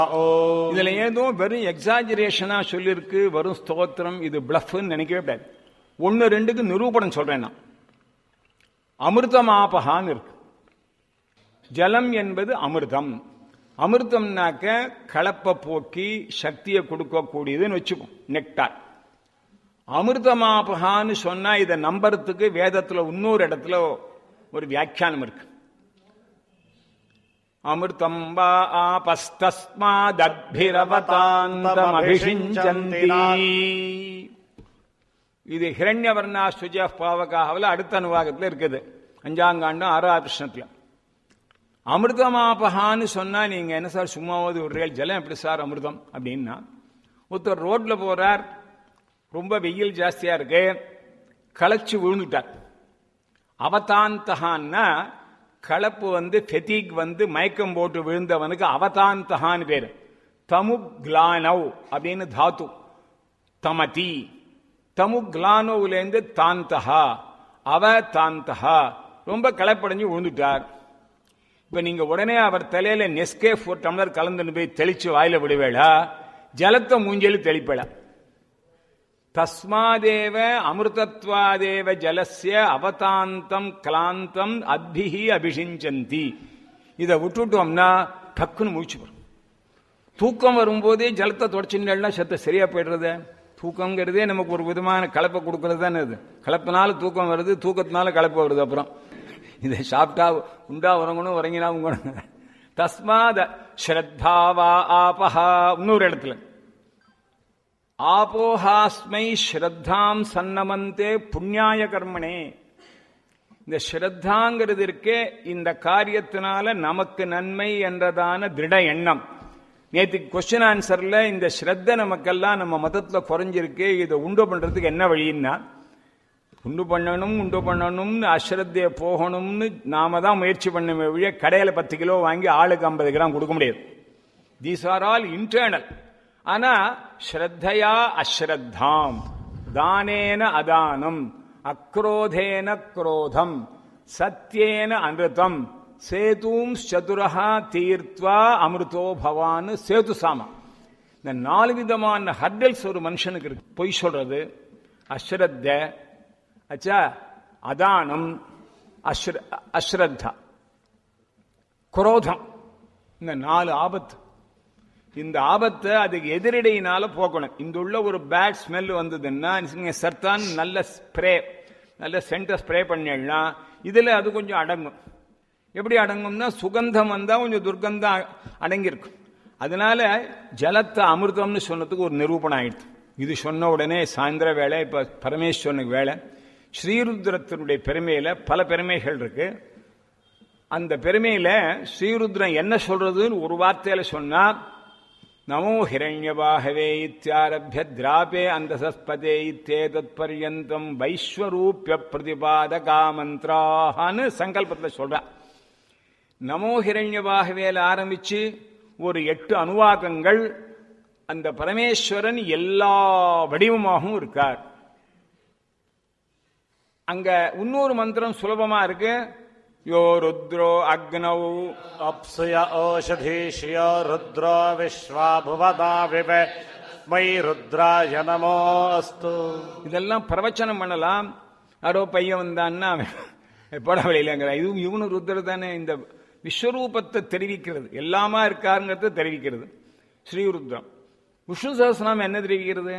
இதுல ஏதோ வெறும் எக்ஸாஜரேஷனா சொல்லிருக்கு வெறும் ஸ்தோத்திரம் இது பிளஃப்னு நினைக்கவே கூடாது ஒன்னு ரெண்டுக்கு நிரூபணம் சொல்றேன் நான் அமிர்தமாபகான்னு இருக்கு ஜலம் என்பது அமிர்தம் அமிர்தம்னாக்க கலப்பை போக்கி சக்தியை கொடுக்கக்கூடியதுன்னு வச்சுப்போம் நெக்டார் அமிர்தமாபகான்னு சொன்னா இதை நம்புறதுக்கு வேதத்துல இன்னொரு இடத்துல ஒரு வியாக்கியானம் இருக்கு அமிர்தம் வா ஆபஸ்தஸ்மாதத்பிரவதாந்தமபிஷிஞ்சந்தி இது ஹிரண்யவர்ணா சுஜ பாவகாவில் அடுத்த அனுவாகத்தில் இருக்குது அஞ்சாங்காண்டம் ஆறாவது பிரஷ்னத்தில் அமிர்தமாபகான்னு சொன்னா நீங்க என்ன சார் சும்மாவது விடுறீர்கள் ஜலம் எப்படி சார் அமிர்தம் அப்படின்னா ஒருத்தர் ரோட்ல போறார் ரொம்ப வெயில் ஜாஸ்தியா இருக்கு களைச்சு விழுந்துட்டார் அவதாந்தகான்னா கலப்பு வந்து ஃபெத்திக் வந்து மயக்கம் போட்டு விழுந்தவனுக்கு அவதாந்தகான்னு பேரு தமுக்லானவ் அப்படின்னு தாத்து தமதி தமுக்லானோவிலேருந்து தாந்தகா அவ தாந்தகா ரொம்ப களைப்படைஞ்சு விழுந்துட்டார் இப்ப நீங்க உடனே அவர் தலையில நெஸ்கே ஃபோர் டம்ளர் கலந்துன்னு போய் தெளிச்சு வாயில விடுவேளா ஜலத்தை மூஞ்சலி தெளிப்பேளா தஸ்மாதேவ அமிர்தத்வாதேவ ஜலசிய அவதாந்தம் கிளாந்தம் அத்பிஹி அபிஷிஞ்சந்தி இதை விட்டுட்டோம்னா டக்குன்னு மூச்சு வரும் தூக்கம் வரும்போதே ஜலத்தை தொடச்சுன்னா சத்த சரியா போயிடுறது தூக்கங்கிறதே நமக்கு ஒரு விதமான கலப்பை கொடுக்கறது தானே இது கலப்பினால தூக்கம் வருது தூக்கத்தினால கலப்பு வருது அப்புறம் இதை சாப்பிட்டா உண்டா உறங்கணும் உறங்கினா உங்கணும் தஸ்மாத ஸ்ரத்தாவா ஆபஹா இன்னொரு இடத்துல ஆபோஹாஸ்மை ஸ்ரத்தாம் சன்னமந்தே புண்ணியாய கர்மனே இந்த ஸ்ரத்தாங்கிறது இருக்கே இந்த காரியத்தினால நமக்கு நன்மை என்றதான திருட எண்ணம் நேற்று கொஸ்டின் ஆன்சர்ல இந்த ஸ்ரத்த நமக்கெல்லாம் நம்ம மதத்துல குறைஞ்சிருக்கு இதை உண்டு பண்றதுக்கு என்ன வழின்னா உண்டு பண்ணணும் உண்டு பண்ணணும்னு அஸ்ரத்தைய போகணும்னு நாம தான் முயற்சி பண்ண வழிய கடையில பத்து கிலோ வாங்கி ஆளுக்கு ஐம்பது கிராம் கொடுக்க முடியாது தீஸ் ஆர் ஆல் இன்டர்னல் ஆனா ஸ்ரத்தையா அஸ்ரத்தாம் தானேன அதானம் அக்ரோதேன குரோதம் சத்தியேன அமிர்தம் சேதும் சதுரஹா தீர்த்வா அமிர்தோ பவான்னு சேது சாமா இந்த நாலு விதமான ஹர்டல்ஸ் ஒரு மனுஷனுக்கு இருக்கு பொய் சொல்றது அஸ்ரத்த அச்சா அதானம் அஸ்ர அஸ்ரத்தா குரோதம் இந்த நாலு ஆபத்து இந்த ஆபத்தை அதுக்கு எதிரடையினால போக்கணும் இந்த உள்ள ஒரு பேட் ஸ்மெல் வந்ததுன்னா நீங்க சர்தான் நல்ல ஸ்ப்ரே நல்ல சென்டை ஸ்ப்ரே பண்ணிடலாம் இதுல அது கொஞ்சம் அடங்கும் எப்படி அடங்கும்னா சுகந்தம் வந்தா கொஞ்சம் துர்கந்தம் அடங்கியிருக்கும் அதனால ஜலத்தை அமிர்தம்னு சொன்னதுக்கு ஒரு நிரூபணம் ஆயிடுது இது சொன்ன உடனே சாயந்தர வேலை இப்ப பரமேஸ்வரனுக்கு வேலை ஸ்ரீருத்ரத்தினுடைய பெருமையில பல பெருமைகள் இருக்கு அந்த பெருமையில ஸ்ரீருத்ரன் என்ன சொல்றதுன்னு ஒரு வார்த்தையில சொன்னா நமோ ஹிரண்யபாகவே இத்தியாரபிய திராபே அந்தசஸ்பதே இத்தேதத் பர்யந்தம் வைஸ்வரூபிய பிரதிபாத காமந்திரான்னு சங்கல்பத்தில் சொல்ற நமோ ஹிரண்யபாகவேல ஆரம்பிச்சு ஒரு எட்டு அனுவாகங்கள் அந்த பரமேஸ்வரன் எல்லா வடிவமாகவும் இருக்கார் அங்க இன்னொரு மந்திரம் சுலபமா இருக்கு யோ ருத்ரோ அக்னௌ अप्सुय ओषधीष्यो रुद्रो विश्वा भुवदा विव मयि रुद्राय नमोऽस्तु இதெல்லாம் பிரவச்சனம் பண்ணலாம் யாரோ பையன் வந்தான்னா பட வழியிலங்கிற இதுவும் இவனு ருத்ர தானே இந்த விஸ்வரூபத்தை தெரிவிக்கிறது எல்லாமா இருக்காருங்கிறத தெரிவிக்கிறது ஸ்ரீருத்ரம் விஷ்ணு சஹஸ்ரநாமம் என்ன தெரிவிக்கிறது